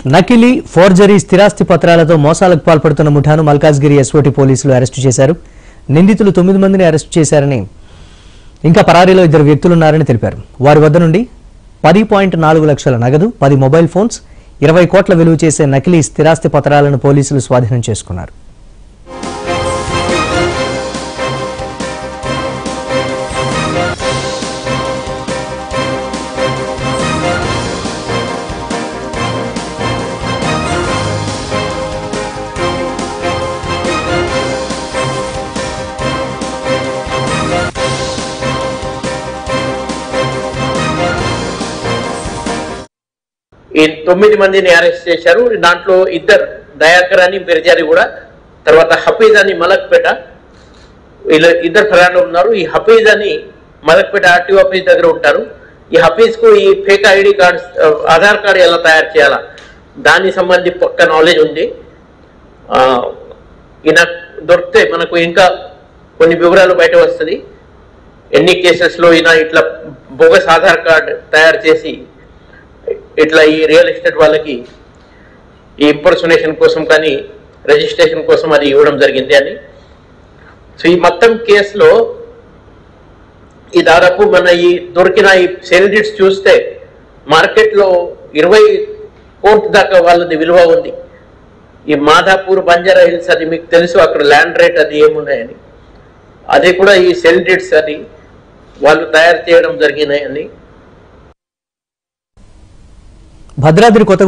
నకిలీ ఫోర్జరీ స్థిరాస్తి పత్రాలతో మోసాలకు పాల్పడుతున్న ముఠాను మల్కాజ్గిరి ఎస్ఓటి పోలీసులు అరెస్టు చేశారు నిందితులు తొమ్మిది మందిని అరెస్టు చేశారని ఇంకా పరారీలో ఇద్దరు వ్యక్తులున్నారని తెలిపారు వారి వద్ద నుండి పది పాయింట్ నాలుగు లక్షల నగదు పది మొబైల్ ఫోన్స్ ఇరవై కోట్ల విలువ చేసే నకిలీ స్థిరాస్తి పత్రాలను పోలీసులు స్వాధీనం చేసుకున్నారు ఈ తొమ్మిది మందిని అరెస్ట్ చేశారు దాంట్లో ఇద్దరు దయాకర్ అని బిర్జారి కూడా తర్వాత హఫీజ్ అని మలక్పేట వీళ్ళు ఇద్దరు ఫరాలు ఉన్నారు ఈ హఫీజ్ అని మలక్పేట ఆర్టీఓ ఆఫీస్ దగ్గర ఉంటారు ఈ హఫీజ్ కు ఈ fake ID card Aadhaar card ఎలా తయారు చేయాలా దానికి సంబంధించి పక్క నాలెడ్జ్ ఉంది ఆ, ఈయన దొరికితే మనకు ఇంకా కొన్ని వివరాలు బయట వస్తుంది ఎన్ని కేసెస్లో ఈయన ఇట్లా బోగస్ ఆధార్ కార్డ్ తయారు చేసి ఇట్లా ఈ రియల్ ఎస్టేట్ వాళ్ళకి ఈ ఇంపర్సనేషన్ కోసం కానీ రిజిస్ట్రేషన్ కోసం అది ఇవ్వడం జరిగింది అని సో ఈ మొత్తం కేసులో ఈ దాదాపు మన ఈ దొరికిన ఈ సేల్ డీడ్స్ చూస్తే మార్కెట్లో ఇరవై కోట్ల దాకా వాళ్ళది విలువ ఉంది ఈ మాధాపూర్ బంజారా హిల్స్ అది మీకు తెలుసు అక్కడ ల్యాండ్ రేట్ అది ఏమున్నాయని అది కూడా ఈ సెల్ డీడ్స్ అది వాళ్ళు తయారు చేయడం జరిగినాయని భద్రాద్రి కొత్త